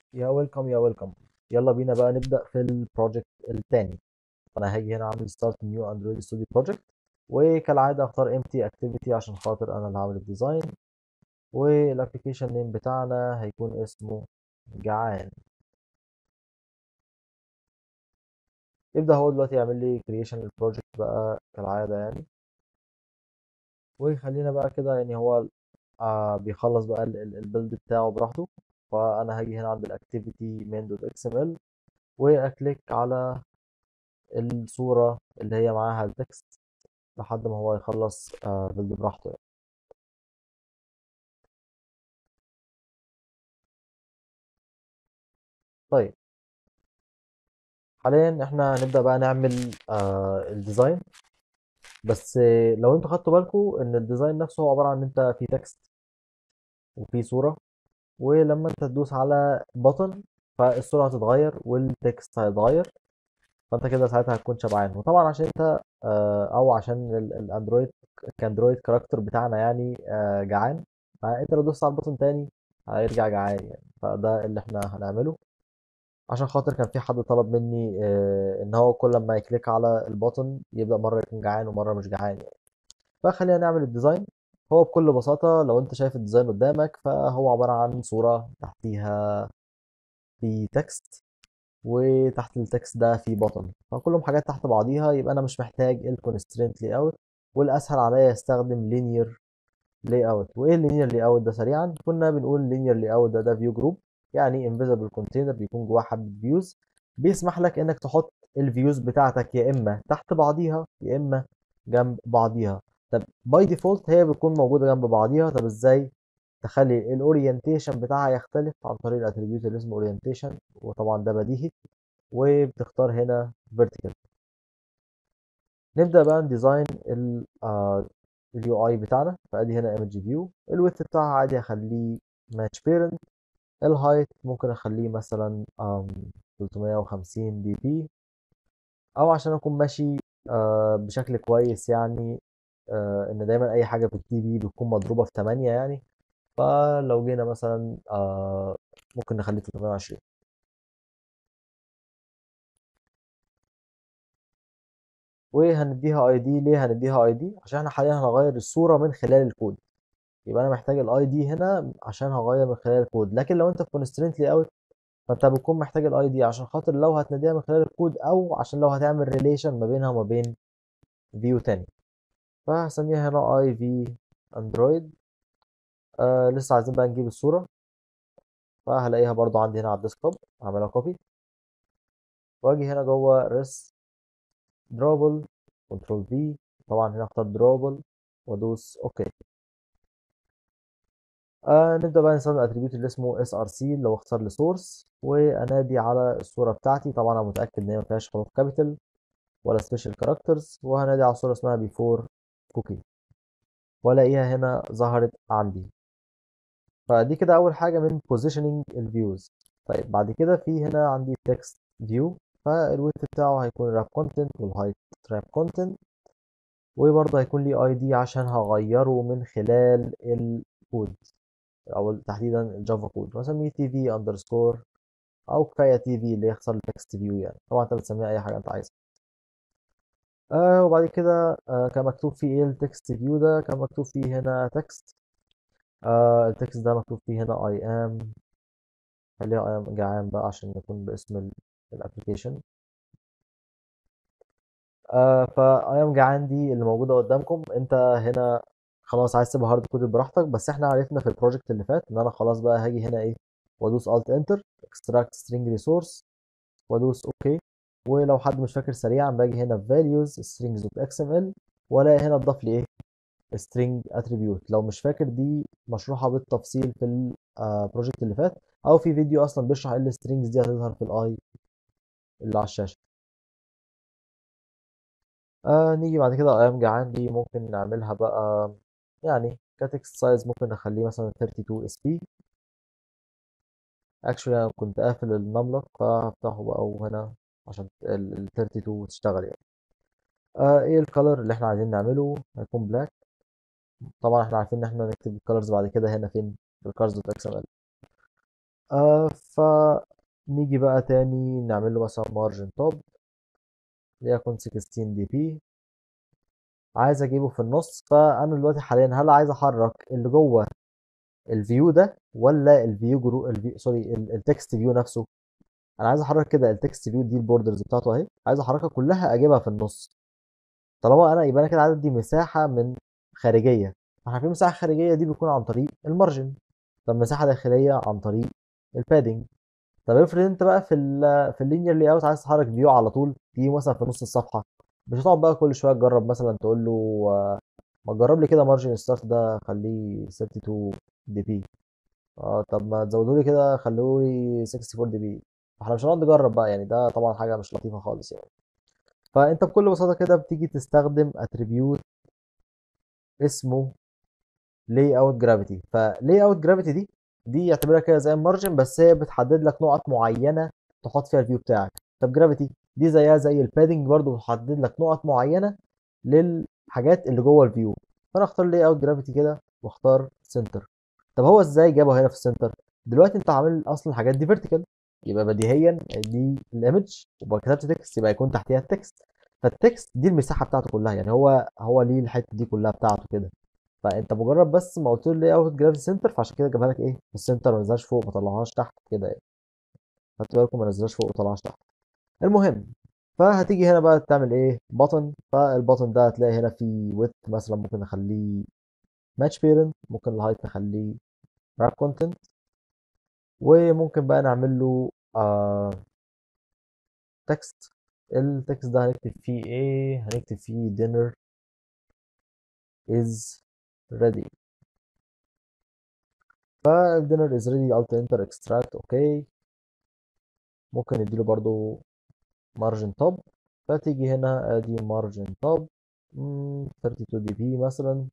يا ويلكم يا ويلكم يلا بينا بقى نبدأ في البروجكت التاني فانا هاجي هنا اعمل ستارت نيو اندرويد ستوديو بروجكت وكالعادة اختار امتي اكتيفيتي عشان خاطر انا اللي هعمل الديزاين والابلكيشن نيم بتاعنا هيكون اسمه جعان يبدأ هو دلوقتي يعمل لي كرييشن للبروجكت بقى كالعادة يعني ويخلينا بقى كده يعني هو آه بيخلص بقى البيلد بتاعه براحته فانا هاجي هنا عند الاكتيفيتي main دوت اكس ام ال واكليك على الصورة اللي هي معاها التكست لحد ما هو يخلص آه بيلد براحته يعني. طيب حاليا احنا هنبدأ بقى نعمل آه الديزاين بس لو انتوا خدتوا بالكم ان الديزاين نفسه هو عبارة عن ان انت في تكست وفي صورة ولما انت تدوس على بطن فالصورة هتتغير والتكست هيتغير فانت كده ساعتها هتكون شبعان وطبعا عشان انت آه، او عشان ال- الاندرويد كاندرويد كاركتر بتاعنا يعني آه، جعان فانت لو دوست على البطن تاني هيرجع جعان يعني فده اللي احنا هنعمله عشان خاطر كان في حد طلب مني آه، ان هو كل ما يكليك على البطن يبدأ مرة يكون جعان ومرة مش جعان يعني فخلينا نعمل الديزاين هو بكل بساطة لو انت شايف الديزاين قدامك فهو عبارة عن صورة تحتيها في تكست وتحت التكست ده في بطن فكلهم حاجات تحت بعضيها يبقى انا مش محتاج الكونسترينت لاي اوت والاسهل عليا استخدم لينير لاي اوت وايه اللينير لاي اوت ده سريعا كنا بنقول لينير لاي اوت ده ده فيو جروب يعني انفيزبل كونتينر بيكون جواه حبه فيوز بيسمح لك انك تحط الفيوز بتاعتك يا اما تحت بعضيها يا اما جنب بعضيها طب باي ديفولت هي بتكون موجوده جنب بعضيها طب ازاي تخلي الاورينتيشن بتاعها يختلف عن طريق الاتريبيوت اللي اسمه اورينتيشن وطبعا ده بديهي وبتختار هنا vertical نبدأ بقى نديزاين اليو اي بتاعنا فادي هنا image view الويدث بتاعها عادي هخليه match parent الهايت ممكن اخليه مثلا um, 350 دي بي او عشان اكون ماشي uh, بشكل كويس يعني uh, ان دايما اي حاجه في التي بي بتكون مضروبه في 8 يعني فلو جينا مثلا uh, ممكن نخليه 320 وهنديها اي دي ليه هنديها اي دي عشان احنا حاليا هنغير الصوره من خلال الكود يبقى انا محتاج الاي دي هنا عشان هغير من خلال الكود لكن لو انت في كونسترينت لي اوت فانت بتكون محتاج الاي دي عشان خاطر لو هتناديها من خلال الكود او عشان لو هتعمل ريليشن ما بينها وما بين فيو تاني فهسميها هنا اي في اندرويد آه لسه عايزين بقى نجيب الصوره فهلاقيها برضو عندي هنا على الديسكتوب هعملها كوبي واجي هنا جوه ريس درابل كنترول في طبعا هنا اختار درابل وادوس اوكي آه نبدا بقى نستخدم الاتريبيوت اللي اسمه اس ار سي اللي هو اختصار لسورس وانادي على الصوره بتاعتي طبعا انا متاكد ان هي ما فيهاش حروف كابيتال ولا سبيشال كاركترز وهنادي على صوره اسمها بيفور كوكي والاقيها هنا ظهرت عندي فدي كده اول حاجه من positioning الفيوز طيب بعد كده في هنا عندي text view فالويت بتاعه هيكون wrap content والهايت wrap content وبرضه هيكون لي اي دي عشان هغيره من خلال الكود او تحديدا الجافا كود واسميه تي في اندرسكور او كفايه تي في اللي يخسر التكست فيو يعني طبعا انت بتسميها اي حاجه انت عايزها آه وبعد كده آه كان مكتوب فيه ايه التكست فيو ده كان مكتوب فيه هنا تكست آه التكست ده مكتوب فيه هنا اي ام خليها اي ام جعان بقى عشان يكون باسم الابلكيشن آه فاي ام جعان دي اللي موجوده قدامكم انت هنا خلاص عايز تسيبها هارد كود براحتك بس احنا عرفنا في البروجكت اللي فات ان انا خلاص بقى هاجي هنا ايه وادوس الت انتر اكستراكت سترينج ريسورس وادوس اوكي ولو حد مش فاكر سريعا باجي هنا في values strings دوت اكس ام ال والاقي هنا اتضاف لي ايه string attribute لو مش فاكر دي مشروحه بالتفصيل في البروجكت اللي فات او في فيديو اصلا بيشرح ايه السترينجز دي هتظهر في الاي اللي على الشاشه آه نيجي بعد كده ايام جعان دي ممكن نعملها بقى يعني كتكست سايز ممكن نخليه مثلا 32 اس بي اكشولي انا كنت قافل النملك فهفتحه بقى وهنا عشان ال 32 تشتغل يعني آه ايه الكالر اللي احنا عايزين نعمله هيكون بلاك طبعا احنا عارفين ان احنا نكتب الكالرز بعد كده هنا فين في الكارز دوت اكس ام ال آه ف نيجي بقى تاني نعمل له مثلا مارجن توب ليكن 16 دي بي عايز اجيبه في النص فانا دلوقتي حاليا هل عايز احرك اللي جوه الفيو ده ولا الفيو جرو الفي... سوري التكست فيو نفسه انا عايز احرك كده التكست فيو دي البوردرز بتاعته اهي عايز احركها كلها اجيبها في النص طالما انا يبقى انا كده عايز دي مساحه من خارجيه احنا في مساحه خارجيه دي بيكون عن طريق المارجن طب مساحه داخليه عن طريق البادنج طب افرض انت بقى في ال في اللينير لاي اوت عايز تحرك فيو على طول تيجي مثلا في نص الصفحه مش هتقعد بقى كل شويه تجرب مثلا تقول له آه، ما تجرب لي كده مارجن ستارت ده خليه 32 دي بي اه طب ما تزودوا لي كده خلوه لي 64 دي بي احنا مش هنقعد نجرب بقى يعني ده طبعا حاجه مش لطيفه خالص يعني فانت بكل بساطه كده بتيجي تستخدم اتريبيوت اسمه لاي اوت جرافيتي فلاي اوت جرافيتي دي دي اعتبرها كده زي المارجن بس هي بتحدد لك نقط معينه تحط فيها الفيو بتاعك طب جرافيتي دي زيها زي البادنج برضو بتحدد لك نقط معينه للحاجات اللي جوه الفيو فانا اختار لاي اوت جرافيتي كده واختار سنتر طب هو ازاي جابه هنا في السنتر دلوقتي انت عامل اصلا الحاجات دي فيرتيكال يبقى بديهيا دي الايمج وبقى كتبت تكست يبقى يكون تحتيها التكست فالتكست دي المساحه بتاعته كلها يعني هو هو ليه الحته دي كلها بتاعته كده فانت مجرد بس ما قلت له لي اوت جرافيتي سنتر فعشان كده جابها لك ايه في السنتر ما نزلهاش فوق ما طلعهاش تحت كده يعني خدت بالكم ما نزلهاش فوق وطلعهاش تحت المهم فهتيجي هنا بقى تعمل ايه بطن فالبطن ده هتلاقي هنا في ويت مثلا ممكن نخليه ماتش بيرنت ممكن الهايت نخليه راب كونتنت وممكن بقى نعمل له آه تكست التكست ده هنكتب فيه ايه هنكتب فيه dinner is ready فالدينر is ready alt enter extract اوكي ممكن نديله برضو margin top فتيجي هنا ادي margin top 32 دي بي مثلا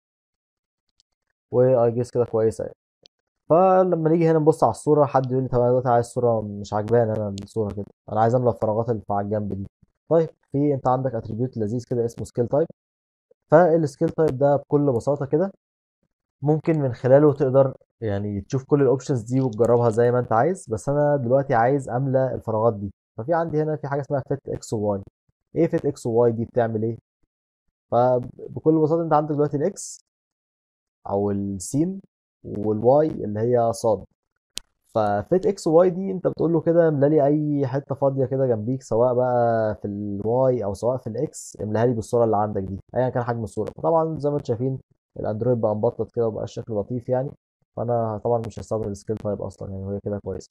و I guess كده كويسة يعني فلما نيجي هنا نبص على الصورة حد يقول لي طب انا دلوقتي عايز صورة مش عجباني انا الصورة كده انا عايز املى الفراغات اللي على الجنب دي طيب في انت عندك اتريبيوت لذيذ كده اسمه سكيل تايب فالسكيل تايب ده بكل بساطة كده ممكن من خلاله تقدر يعني تشوف كل الاوبشنز دي وتجربها زي ما انت عايز بس انا دلوقتي عايز املى الفراغات دي ففي عندي هنا في حاجة اسمها فيت اكس وواي ايه فيت اكس وواي دي بتعمل ايه فبكل بساطة انت عندك دلوقتي الاكس او السين والواي اللي هي صاد ففيت اكس وواي دي انت بتقول له كده املا لي اي حته فاضيه كده جنبيك سواء بقى في الواي او سواء في الاكس املاها لي بالصوره اللي عندك دي ايا كان حجم الصوره فطبعا زي ما انتم شايفين الاندرويد بقى مبطط كده وبقى الشكل لطيف يعني فانا طبعا مش هستخدم السكيل تايب اصلا يعني وهي كده كويسه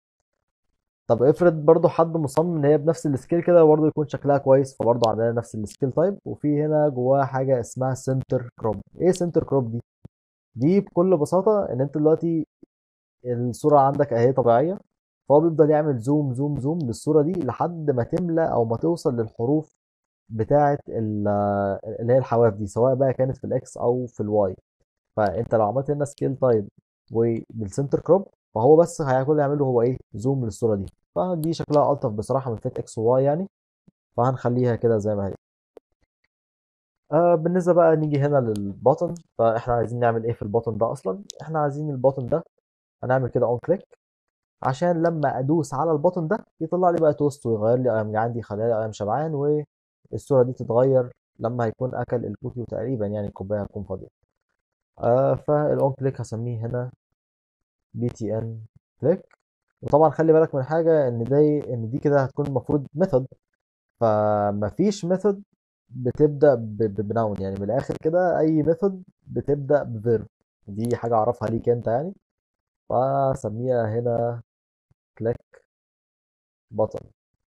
طب افرض برضو حد مصمم ان هي بنفس السكيل كده برضو يكون شكلها كويس فبرضو عندنا نفس السكيل تايب وفي هنا جواها حاجه اسمها سنتر كروب ايه سنتر كروب دي دي بكل بساطه ان انت دلوقتي الصوره عندك اهي طبيعيه فهو بيفضل يعمل زوم زوم زوم للصوره دي لحد ما تملى او ما توصل للحروف بتاعه اللي هي الحواف دي سواء بقى كانت في الاكس او في الواي فانت لو عملت هنا سكيل تايب وبالسنتر كروب فهو بس هيكون يعمله هو ايه زوم للصوره دي فدي شكلها الطف بصراحه من فيت اكس وواي يعني فهنخليها كده زي ما هي آه بالنسبه بقى نيجي هنا للبطن فاحنا عايزين نعمل ايه في البطن ده اصلا احنا عايزين البطن ده هنعمل كده اون كليك عشان لما ادوس على البطن ده يطلع لي بقى توست ويغير لي ايام عندي خلال ايام شبعان والصوره دي تتغير لما هيكون اكل الكوكي وتقريبا يعني الكوبايه هتكون فاضيه آه فالاون كليك هسميه هنا بي تي ان كليك وطبعا خلي بالك من حاجه ان دي ان دي كده هتكون المفروض ميثود فمفيش ميثود بتبدا بناون يعني من الاخر كده اي ميثود بتبدا بفيرب دي حاجه اعرفها ليك انت يعني فسميها هنا كليك بطن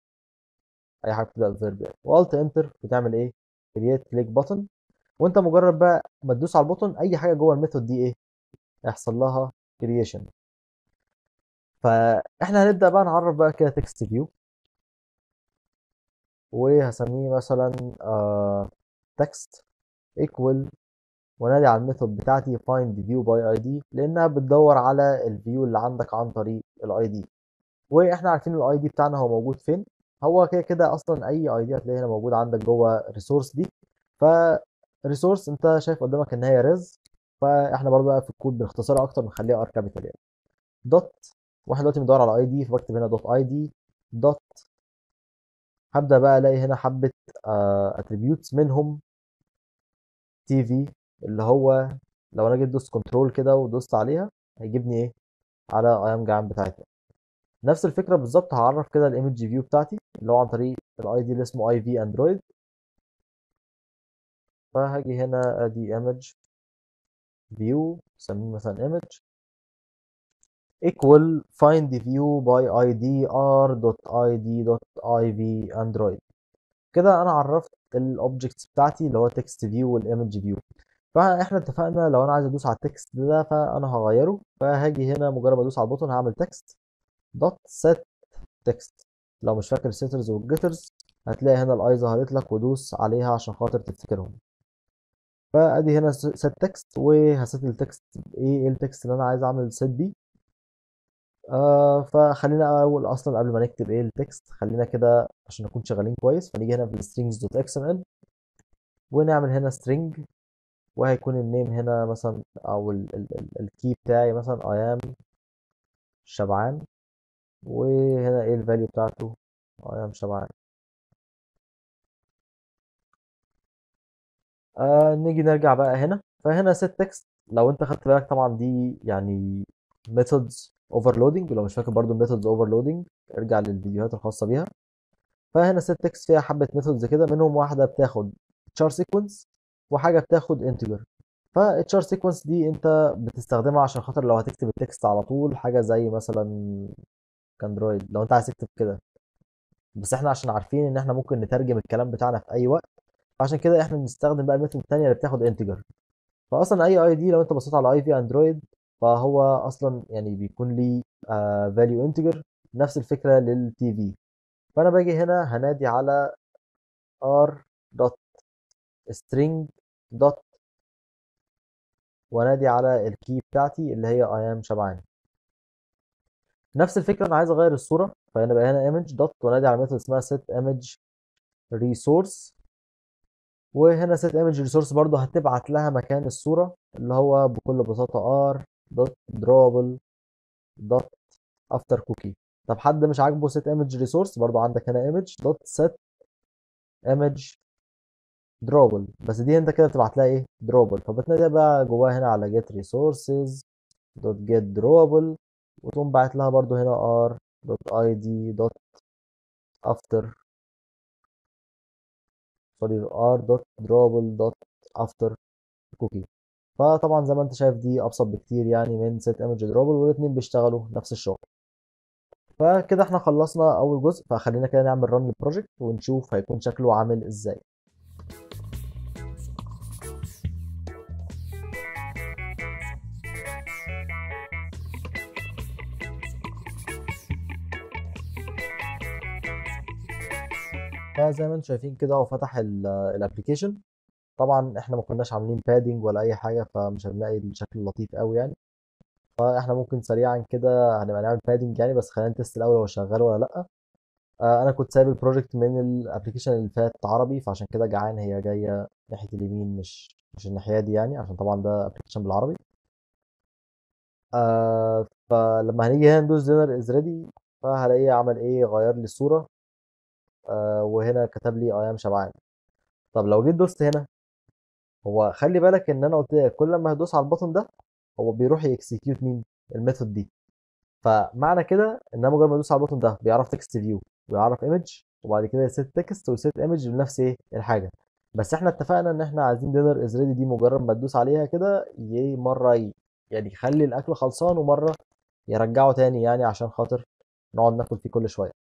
اي حاجه بتبدا بفيرب يعني والت انتر بتعمل ايه كرييت كليك بطن وانت مجرد بقى ما تدوس على البطن اي حاجه جوه الميثود دي ايه يحصل لها كرييشن فاحنا هنبدا بقى نعرف بقى كده تكست فيو وهسميه مثلا تكست ايكوال ونادي على الميثود بتاعتي find view by id لانها بتدور على الفيو اللي عندك عن طريق الاي دي واحنا عارفين الاي دي بتاعنا هو موجود فين هو كده كده اصلا اي اي دي هتلاقيه هنا موجود عندك جوه ريسورس دي ف ريسورس انت شايف قدامك ان هي ريز فاحنا برضو بقى في الكود بنختصرها اكتر بنخليها ار كابيتال يعني دوت واحنا دلوقتي بندور على اي دي فبكتب هنا دوت اي دي دوت هبدا بقى الاقي هنا حبه اتريبيوتس منهم تي في اللي هو لو انا جيت دوست كنترول كده ودوست عليها هيجيبني ايه على ايام جعان بتاعتنا نفس الفكره بالظبط هعرف كده الايمج فيو بتاعتي اللي هو عن طريق الاي دي اللي اسمه اي في اندرويد فهاجي هنا ادي ايمج فيو سميه مثلا ايمج equal find view by id r.id.iv android كده انا عرفت الاوبجكتس بتاعتي اللي هو تكست فيو والايمج فيو فاحنا اتفقنا لو انا عايز ادوس على التكست ده فانا هغيره فهاجي هنا مجرد ما ادوس على البوتون هعمل تكست دوت set تكست لو مش فاكر السيترز والجيترز هتلاقي هنا الاي ظهرت لك ودوس عليها عشان خاطر تفتكرهم فادي هنا set تكست وهسيت التكست ايه ايه التكست اللي انا عايز اعمل set بيه آه فخلينا اول اصلا قبل ما نكتب ايه التكست خلينا كده عشان نكون شغالين كويس فنيجي هنا في السترينجز دوت اكس ام ال ونعمل هنا string وهيكون النيم هنا مثلا او الكي بتاعي مثلا I am شبعان وهنا ايه الفاليو بتاعته I am شبعان آه نيجي نرجع بقى هنا فهنا set text لو انت خدت بالك طبعا دي يعني methods overloading ولو مش فاكر برضو methods overloading ارجع للفيديوهات الخاصة بيها فهنا set text فيها حبة methods كده منهم واحدة بتاخد char sequence وحاجة بتاخد integer فالchar sequence دي انت بتستخدمها عشان خاطر لو هتكتب التكست على طول حاجة زي مثلا كاندرويد لو انت عايز تكتب كده بس احنا عشان عارفين ان احنا ممكن نترجم الكلام بتاعنا في اي وقت فعشان كده احنا بنستخدم بقى الميثود التانية اللي بتاخد انتجر فاصلا اي اي دي لو انت بصيت على اي في اندرويد فهو اصلا يعني بيكون ليه فاليو انتجر نفس الفكره للتي في فانا باجي هنا هنادي على r دوت string دوت وانادي على الكي بتاعتي اللي هي I am شبعان نفس الفكره انا عايز اغير الصوره فانا بقى هنا image دوت وانادي على ميثود اسمها set image resource وهنا set image resource برضو هتبعت لها مكان الصورة اللي هو بكل بساطة r dot drawable dot after cookie طب حد مش عاجبه set image resource برضو عندك هنا image dot set image drawable بس دي انت كده بتبعت لها ايه drawable فبتنادي بقى جواها هنا على get resources dot get drawable وتقوم باعت لها برضو هنا r dot id dot after سوري r dot drawable dot after cookie فطبعا زي ما انت شايف دي ابسط بكتير يعني من set image drawable والاتنين بيشتغلوا نفس الشغل فكده احنا خلصنا اول جزء فخلينا كده نعمل رن للبروجكت ونشوف هيكون شكله عامل ازاي فزي ما انتم شايفين كده هو فتح الابلكيشن طبعا احنا ما كناش عاملين بادنج ولا اي حاجه فمش هنلاقي الشكل لطيف قوي يعني فاحنا ممكن سريعا كده هنبقى نعمل بادنج يعني بس خلينا نتست الاول هو شغال ولا لا آه انا كنت سايب البروجكت من الابلكيشن اللي فات عربي فعشان كده جعان هي جايه ناحيه اليمين مش مش الناحيه دي يعني عشان طبعا ده ابلكيشن بالعربي آه فلما هنيجي هنا ندوس دينر از ريدي فهلاقيه عمل ايه غير لي الصوره آه وهنا كتب لي ايام شبعان طب لو جيت دوست هنا هو خلي بالك ان انا قلت لك كل ما هدوس على البطن ده هو بيروح يكسكيوت مين الميثود دي فمعنى كده ان انا مجرد ما ادوس على البطن ده بيعرف تكست فيو ويعرف ايمج وبعد كده يسيت تكست ويسيت ايمج بنفس ايه الحاجه بس احنا اتفقنا ان احنا عايزين دينر از ريدي دي مجرد ما تدوس عليها كده ي- مره ي- يعني يخلي الاكل خلصان ومره يرجعه تاني يعني عشان خاطر نقعد ناكل فيه كل شويه